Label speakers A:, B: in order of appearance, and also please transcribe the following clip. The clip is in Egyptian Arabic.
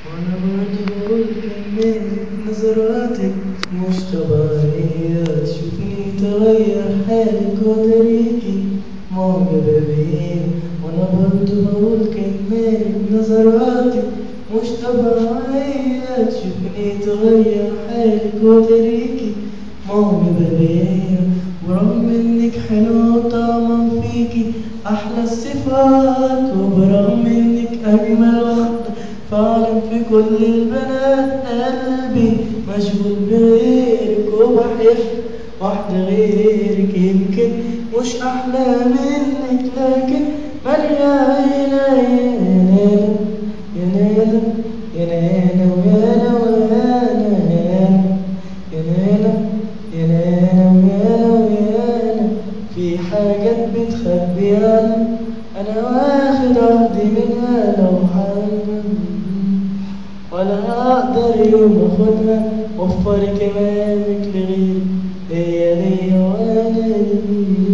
A: وانا برضه بقول كمية نظراتك مش طبيعية تشوفني تغير حالك وطريقي معجبة بيا وانا برضه بقول كمية نظراتك مش طبيعية تشوفني تغير حالك وطريقي معجبة بيا ورغم انك حلوة وطعمة فيكي احلى الصفات وبرغم انك اجمل واحدة فعلا في كل البنات قلبي مشغول بغيرك وبحب واحدة غيرك يمكن مش أحلى منك لكن مليانة يا نانا يا نانا ويا نانا ويا نانا يا نانا يا نانا ويا نانا ويا نانا في حاجات بتخبيها أنا واخد عهدي منها لو حابب ولا هقدر يوم اخدها وفري كمامك لغيري هي ليا وانا ليا